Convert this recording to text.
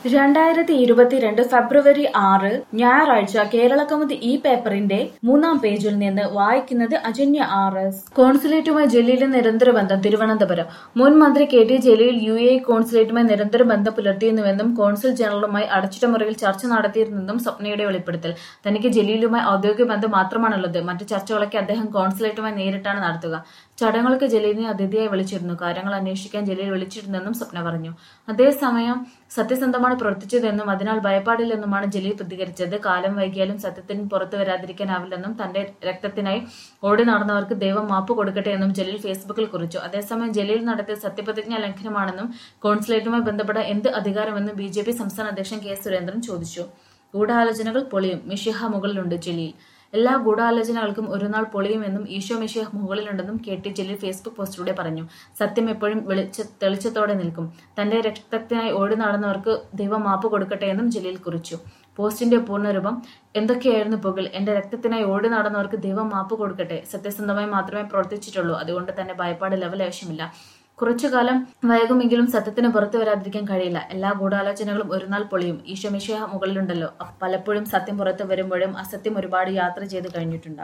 രണ്ടായിരത്തി ഇരുപത്തിരണ്ട് ഫെബ്രുവരി ആറ് ഞായറാഴ്ച കേരളകൗമുദി ഈ പേപ്പറിന്റെ മൂന്നാം പേജിൽ നിന്ന് വായിക്കുന്നത് അജന്യ ആർ എസ് കോൺസുലേറ്റുമായി ജലീലിന് നിരന്തര ബന്ധം തിരുവനന്തപുരം മുൻ മന്ത്രി K T Jaleel U A കോൺസുലേറ്റുമായി നിരന്തര ബന്ധം പുലർത്തിയിരുന്നുവെന്നും കോൺസുൽ ജനറലുമായി അടച്ചിട്ട മുറിയിൽ ചർച്ച നടത്തിയിരുന്നെന്നും സ്വപ്നയുടെ വെളിപ്പെടുത്തൽ തനിക്ക് ജലീലുമായി ഔദ്യോഗിക ബന്ധം മാത്രമാണുള്ളത് മറ്റു ചർച്ചകളൊക്കെ അദ്ദേഹം കോൺസുലേറ്റുമായി നേരിട്ടാണ് നടത്തുക ചടങ്ങുകൾക്ക് ജലീലിനെ അതിഥിയായി വിളിച്ചിരുന്നു കാര്യങ്ങൾ അന്വേഷിക്കാൻ ജലീൽ വിളിച്ചിരുന്നെന്നും സ്വപ്ന പറഞ്ഞു അതേസമയം സത്യസന്ധമാണ് പ്രവർത്തിച്ചതെന്നും അതിനാൽ ഭയപ്പാടില്ലെന്നുമാണ് ജലീൽ പ്രതികരിച്ചത് കാലം വൈകിയാലും സത്യത്തിന് പുറത്തു വരാതിരിക്കാനാവില്ലെന്നും തന്റെ രക്തത്തിനായി ഓടി നടന്നവർക്ക് ദൈവം മാപ്പ് കൊടുക്കട്ടെ എന്നും ജലീൽ ഫേസ്ബുക്കിൽ കുറിച്ചു അതേസമയം ജലീൽ നടത്തിയ സത്യപ്രതിജ്ഞ ലംഘനമാണെന്നും കോൺസുലേറ്റുമായി ബന്ധപ്പെട്ട എന്ത് അധികാരമെന്നും ബി ജെ പി സംസ്ഥാന അധ്യക്ഷൻ കെ സുരേന്ദ്രൻ ചോദിച്ചു ഗൂഢാലോചനകൾ പൊളിയും മിഷിഹ മുകളിലുണ്ട് ജലീൽ എല്ലാ ഗൂഢാലോചനകൾക്കും ഒരു നാൾ പൊളിയുമെന്നും ഈശോ മിഷിഹ മുകളിലുണ്ടെന്നും കെ ടി ജലീൽ ഫേസ്ബുക്ക് പോസ്റ്റിലൂടെ പറഞ്ഞു സത്യം എപ്പോഴും വെളിച്ച തെളിച്ചത്തോടെ നിൽക്കും തന്റെ രക്തത്തിനായി ഓടി നടന്നവർക്ക് ദൈവം മാപ്പ് കൊടുക്കട്ടെ എന്നും ജലീൽ കുറിച്ചു പോസ്റ്റിന്റെ പൂർണ്ണരൂപം എന്തൊക്കെയായിരുന്നു പുകൽ എന്റെ രക്തത്തിനായി ഓടി നടന്നവർക്ക് ദൈവം മാപ്പ് കൊടുക്കട്ടെ സത്യസന്ധമായി മാത്രമേ പ്രവർത്തിച്ചിട്ടുള്ളൂ അതുകൊണ്ട് തന്നെ ഭയപ്പാട് ലെവൽ ആവശ്യമില്ല കുറച്ചു കാലം വൈകുമെങ്കിലും സത്യത്തിന് പുറത്തു വരാതിരിക്കാൻ കഴിയില്ല എല്ലാ ഗൂഢാലോചനകളും ഒരു നാൾ പൊളിയും ഈശോമിശ മുകളിലുണ്ടല്ലോ പലപ്പോഴും സത്യം പുറത്തു വരുമ്പോഴും അസത്യം ഒരുപാട് യാത്ര ചെയ്ത് കഴിഞ്ഞിട്ടുണ്ട്